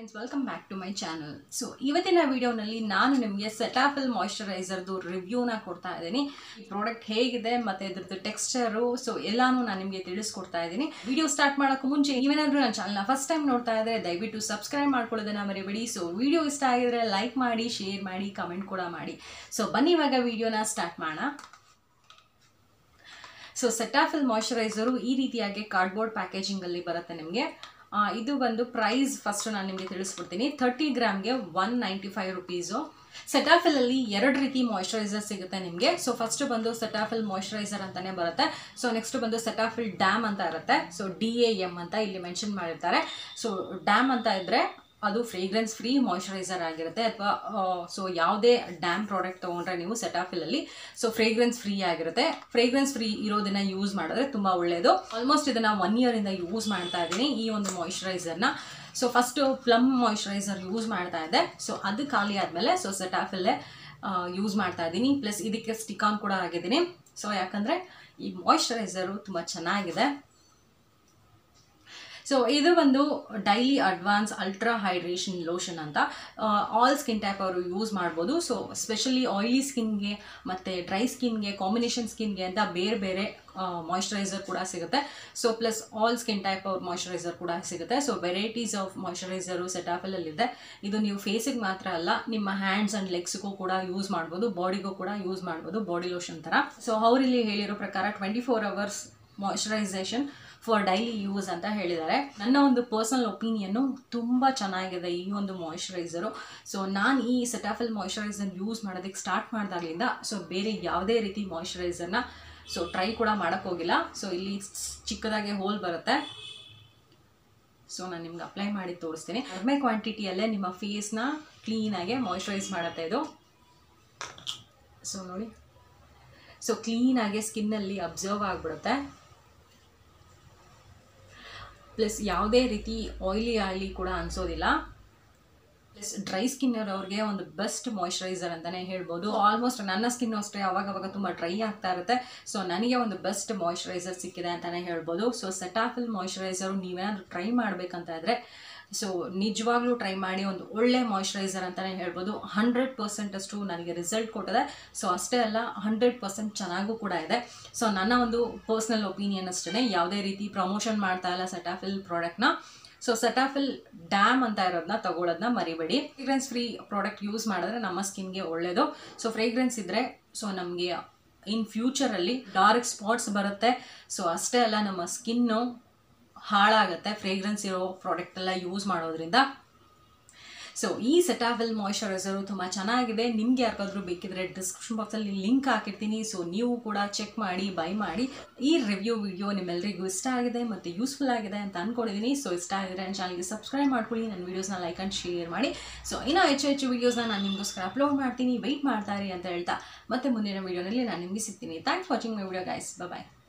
friends welcome back to my channel so ಇವತ್ತಿನ ವಿಡಿಯೋನಲ್ಲಿ ನಾನು ನಿಮಗೆ ಸೆಟಾಫಿಲ್ ಮಾಯ್ಶ್ಚರೈಸರ್ದು ರಿವ್ಯೂನ ಕೊಡ್ತಾ ಇದ್ದೀನಿ ಈ ಪ್ರಾಡಕ್ಟ್ ಹೇಗಿದೆ ಮತ್ತು ಇದ್ರದ್ದು ಟೆಕ್ಸ್ಚರು ಸೊ ಎಲ್ಲಾನು ನಾನು ನಿಮಗೆ ತಿಳಿಸ್ಕೊಡ್ತಾ ಇದ್ದೀನಿ ವಿಡಿಯೋ ಸ್ಟಾರ್ಟ್ ಮಾಡೋಕ್ಕೂ ಮುಂಚೆ ನೀವೇನಾದರೂ ನನ್ನ ಚಾನಲ್ನ ಫಸ್ಟ್ ಟೈಮ್ ನೋಡ್ತಾ ಇದ್ದರೆ ದಯವಿಟ್ಟು ಸಬ್ಸ್ಕ್ರೈಬ್ ಮಾಡ್ಕೊಳ್ಳೋದನ್ನ ಮರಿಬೇಡಿ ಸೊ ವಿಡಿಯೋ ಇಷ್ಟ ಆಗಿದ್ರೆ ಲೈಕ್ ಮಾಡಿ ಶೇರ್ ಮಾಡಿ ಕಮೆಂಟ್ ಕೂಡ ಮಾಡಿ ಸೊ ಬನ್ನಿ ಇವಾಗ ವಿಡಿಯೋನ ಸ್ಟಾರ್ಟ್ ಮಾಡೋಣ ಸೊ ಸೆಟಾಫಿಲ್ ಮಾಯ್ಶ್ಚರೈಸರು ಈ ರೀತಿಯಾಗಿ ಕಾರ್ಡ್ಬೋರ್ಡ್ ಪ್ಯಾಕೇಜಿಂಗಲ್ಲಿ ಬರುತ್ತೆ ನಿಮಗೆ ಆ, ಇದು ಬಂದು ಪ್ರೈಸ್ ಫಸ್ಟ್ ನಾನು ನಿಮಗೆ ತಿಳಿಸ್ಕೊಡ್ತೀನಿ ಥರ್ಟಿ ಗ್ರಾಮ್ಗೆ ಒನ್ ನೈಂಟಿ ಫೈವ್ ರುಪೀಸು ಸೆಟಾಫಿಲಲ್ಲಿ ಎರಡು ರೀತಿ ಮಾಯ್ಶ್ಚರೈಸರ್ ಸಿಗುತ್ತೆ ನಿಮಗೆ ಸೊ ಫಸ್ಟ್ ಬಂದು ಸೆಟಾಫಿಲ್ ಮಾಯ್ಶ್ಚರೈಸರ್ ಅಂತಾನೆ ಬರುತ್ತೆ ಸೊ ನೆಕ್ಸ್ಟ್ ಬಂದು ಸೆಟಾಫಿಲ್ ಡ್ಯಾಮ್ ಅಂತ ಇರುತ್ತೆ ಸೊ ಡಿ ಎ ಎಮ್ ಅಂತ ಇಲ್ಲಿ ಮೆನ್ಷನ್ ಮಾಡಿರ್ತಾರೆ ಸೊ ಡ್ಯಾಮ್ ಅಂತ ಇದ್ರೆ ಅದು ಫ್ರೇಗ್ರೆನ್ಸ್ ಫ್ರೀ ಮಾಯ್ಶ್ಚರೈಸರ್ ಆಗಿರುತ್ತೆ ಅಥವಾ ಸೊ ಯಾವುದೇ ಡ್ಯಾಮ್ ಪ್ರಾಡಕ್ಟ್ ತೊಗೊಂಡ್ರೆ ನೀವು ಸೆಟಾಫಿಲಲ್ಲಿ ಸೊ ಫ್ರೇಗ್ರೆನ್ಸ್ ಫ್ರೀ ಆಗಿರುತ್ತೆ ಫ್ರೇಗ್ರೆನ್ಸ್ ಫ್ರೀ ಇರೋದನ್ನ ಯೂಸ್ ಮಾಡಿದ್ರೆ ತುಂಬ ಒಳ್ಳೆಯದು ಆಲ್ಮೋಸ್ಟ್ ಇದನ್ನು ಒನ್ ಇಯರಿಂದ ಯೂಸ್ ಮಾಡ್ತಾ ಇದ್ದೀನಿ ಈ ಒಂದು ಮಾಯ್ಶ್ಚರೈಸರ್ನ so first Plum moisturiser use ಮಾಡ್ತಾ ಇದ್ದೆ ಸೊ ಅದು ಖಾಲಿ ಆದಮೇಲೆ ಸೊ ಸೆಟಾಫಿಲ್ಲೇ ಯೂಸ್ ಮಾಡ್ತಾ ಇದ್ದೀನಿ ಪ್ಲಸ್ ಇದಕ್ಕೆ ಸ್ಟಿಕ್ ಆನ್ ಕೂಡ ಆಗಿದ್ದೀನಿ ಸೊ ಯಾಕಂದರೆ ಈ ಮಾಯ್ಶ್ಚರೈಸರು ತುಂಬ ಚೆನ್ನಾಗಿದೆ ಸೊ ಇದು ಒಂದು daily advance ultra hydration lotion ಅಂತ ಆಲ್ ಸ್ಕಿನ್ ಟೈಪ್ ಅವರು ಯೂಸ್ ಮಾಡ್ಬೋದು ಸೊ ಸ್ಪೆಷಲಿ ಆಯಿಲಿ ಸ್ಕಿನ್ಗೆ ಮತ್ತು ಡ್ರೈ ಸ್ಕಿನ್ಗೆ ಕಾಂಬಿನೇಷನ್ ಸ್ಕಿನ್ಗೆ ಅಂತ ಬೇರೆ ಬೇರೆ ಮಾಯ್ಶ್ಚರೈಸರ್ ಕೂಡ ಸಿಗುತ್ತೆ so plus all skin type ಅವ್ರ ಮಾಯ್ಶ್ಚರೈಸರ್ ಕೂಡ ಸಿಗುತ್ತೆ ಸೊ ವೆರೈಟೀಸ್ ಆಫ್ ಮಾಯ್ಶ್ಚರೈಸರು ಸೆಟಾಫಲಲ್ಲಿದೆ ಇದು ನೀವು ಫೇಸಿಗೆ ಮಾತ್ರ ಅಲ್ಲ ನಿಮ್ಮ ಹ್ಯಾಂಡ್ಸ್ ಆ್ಯಂಡ್ ಲೆಗ್ಸ್ಗೂ ಕೂಡ ಯೂಸ್ ಮಾಡ್ಬೋದು ಬಾಡಿಗೂ ಕೂಡ ಯೂಸ್ ಮಾಡ್ಬೋದು ಬಾಡಿ ಲೋಷನ್ ಥರ ಸೊ ಅವರಿಲ್ಲಿ ಹೇಳಿರೋ ಪ್ರಕಾರ twenty four hours moisturisation for daily use ಅಂತ ಹೇಳಿದ್ದಾರೆ ನನ್ನ ಒಂದು ಪರ್ಸನಲ್ ಒಪಿನಿಯನ್ನು ತುಂಬ ಚೆನ್ನಾಗಿದೆ ಈ ಒಂದು ಮಾಯ್ಶ್ಚರೈಸರು ಸೊ ನಾನು ಈ ಸೆಟಾಫಿಲ್ ಮಾಯ್ಶ್ಚರೈಸರ್ ಯೂಸ್ ಮಾಡೋದಕ್ಕೆ ಸ್ಟಾರ್ಟ್ ಮಾಡಿದಾಗಲಿಂದ ಸೊ ಬೇರೆ ಯಾವುದೇ ರೀತಿ ಮಾಯ್ಶ್ಚರೈಸರ್ನ ಸೊ ಟ್ರೈ ಕೂಡ ಮಾಡೋಕ್ಕೋಗಿಲ್ಲ ಸೊ ಇಲ್ಲಿ ಚಿಕ್ಕದಾಗಿ ಹೋಲ್ ಬರುತ್ತೆ ಸೊ ನಾನು ನಿಮ್ಗೆ ಅಪ್ಲೈ ಮಾಡಿ ತೋರಿಸ್ತೀನಿ ಕಡಿಮೆ ಕ್ವಾಂಟಿಟಿಯಲ್ಲೇ ನಿಮ್ಮ ಫೇಸ್ನ ಕ್ಲೀನಾಗೆ ಮಾಯ್ಶ್ಚರೈಸ್ ಮಾಡುತ್ತೆ ಇದು ಸೊ ನೋಡಿ ಸೊ ಕ್ಲೀನಾಗಿ ಸ್ಕಿನ್ನಲ್ಲಿ ಅಬ್ಸರ್ವ್ ಆಗಿಬಿಡುತ್ತೆ ಪ್ಲಸ್ ಯಾವುದೇ ರೀತಿ ಆಯಿಲಿ ಆಯಿಲಿ ಕೂಡ ಅನಿಸೋದಿಲ್ಲ ಪ್ಲಸ್ ಡ್ರೈ ಸ್ಕಿನ್ ಇರೋರಿಗೆ ಒಂದು ಬೆಸ್ಟ್ ಮಾಯ್ಶ್ಚರೈಸರ್ ಅಂತಲೇ ಹೇಳ್ಬೋದು ಆಲ್ಮೋಸ್ಟ್ ನನ್ನ ಸ್ಕಿನ್ ಅಷ್ಟೇ ಅವಾಗ ಅವಾಗ ತುಂಬ ಡ್ರೈ ಆಗ್ತಾ ಇರುತ್ತೆ ಸೊ ನನಗೆ ಒಂದು ಬೆಸ್ಟ್ ಮಾಯ್ಶ್ಚರೈಸರ್ ಸಿಕ್ಕಿದೆ ಅಂತಲೇ ಹೇಳ್ಬೋದು ಸೊ ಸೆಟಾಫಿಲ್ ಮಾಯ್ಶ್ಚರೈಸರು ನೀವೇನಾದರೂ ಟ್ರೈ ಮಾಡಬೇಕಂತ ಇದ್ದರೆ ಸೊ ನಿಜವಾಗ್ಲೂ ಟ್ರೈ ಮಾಡಿ ಒಂದು ಒಳ್ಳೆ ಮಾಯ್ಶ್ಚರೈಸರ್ ಅಂತಲೇ ಹೇಳ್ಬೋದು ಹಂಡ್ರೆಡ್ ಪರ್ಸೆಂಟ್ ಅಷ್ಟು ನನಗೆ ರಿಸಲ್ಟ್ ಕೊಟ್ಟಿದೆ ಸೊ ಅಷ್ಟೇ ಅಲ್ಲ ಹಂಡ್ರೆಡ್ ಪರ್ಸೆಂಟ್ ಚೆನ್ನಾಗೂ ಕೂಡ ಇದೆ ಸೊ ನನ್ನ ಒಂದು ಪರ್ಸ್ನಲ್ ಒಪಿನಿಯನ್ ಅಷ್ಟೇ ಯಾವುದೇ ರೀತಿ ಪ್ರಮೋಷನ್ ಮಾಡ್ತಾ ಇಲ್ಲ ಸೆಟಾಫಿಲ್ ಪ್ರಾಡಕ್ಟ್ನ ಸೊ ಸೆಟಾಫಿಲ್ ಡ್ಯಾಮ್ ಅಂತ ಇರೋದನ್ನ ತಗೊಳ್ಳೋದನ್ನ ಮರಿಬೇಡಿ ಫ್ರೇಗ್ರೆನ್ಸ್ ಫ್ರೀ ಪ್ರಾಡಕ್ಟ್ ಯೂಸ್ ಮಾಡಿದ್ರೆ ನಮ್ಮ ಸ್ಕಿನ್ಗೆ ಒಳ್ಳೆಯದು ಸೊ ಫ್ರೇಗ್ರೆನ್ಸ್ ಇದ್ದರೆ ಸೊ ನಮಗೆ ಇನ್ ಫ್ಯೂಚರಲ್ಲಿ ಡಾರ್ಕ್ ಸ್ಪಾಟ್ಸ್ ಬರುತ್ತೆ ಸೊ ಅಷ್ಟೇ ಅಲ್ಲ ನಮ್ಮ ಸ್ಕಿನ್ನು ಹಾಳಾಗುತ್ತೆ ಫ್ರೇಗ್ರೆನ್ಸ್ ಇರೋ ಪ್ರಾಡಕ್ಟ್ ಎಲ್ಲ ಯೂಸ್ ಮಾಡೋದ್ರಿಂದ ಸೊ ಈ ಸೆಟಾಫಿಲ್ ಮಾಯ್ಶ್ಚರೈಸರು ತುಂಬ ಚೆನ್ನಾಗಿದೆ ನಿಮ್ಗೆ ಯಾರಿಗಾದ್ರೂ ಬೇಕಿದ್ರೆ ಡಿಸ್ಕ್ರಿಪ್ಷನ್ ಬಾಕ್ಸಲ್ಲಿ ಲಿಂಕ್ ಹಾಕಿರ್ತೀನಿ ಸೊ ನೀವು ಕೂಡ ಚೆಕ್ ಮಾಡಿ ಬೈ ಮಾಡಿ ಈ ರಿವ್ಯೂ ವಿಡಿಯೋ ನಿಮ್ಮೆಲ್ಲರಿಗೂ ಇಷ್ಟ ಆಗಿದೆ ಮತ್ತು ಯೂಸ್ಫುಲ್ ಆಗಿದೆ ಅಂತ ಅಂದ್ಕೊಂಡಿದ್ದೀನಿ ಸೊ ಇಷ್ಟ ಆಗಿದ್ರೆ ನನ್ನ ಚಾನಲ್ಗೆ ಸಬ್ಸ್ಕ್ರೈಬ್ ಮಾಡ್ಕೊಳ್ಳಿ ನನ್ನ ವೀಡಿಯೋಸ್ನ ಲೈಕ್ ಆ್ಯಂಡ್ ಶೇರ್ ಮಾಡಿ ಸೊ ಇನ್ನೂ ಹೆಚ್ಚು ಹೆಚ್ಚು ವೀಡಿಯೋಸ್ನ ನಾನು ನಿಮಗೋಸ್ಕರ ಅಪ್ಲೋಡ್ ಮಾಡ್ತೀನಿ ವೆಯ್ಟ್ ಮಾಡ್ತಾರೆ ಅಂತ ಹೇಳ್ತಾ ಮತ್ತೆ ಮುಂದಿನ ವೀಡಿಯೋನಲ್ಲಿ ನಾನು ನಿಮಗೆ ಸಿಗ್ತೀನಿ thanks watching my video guys bye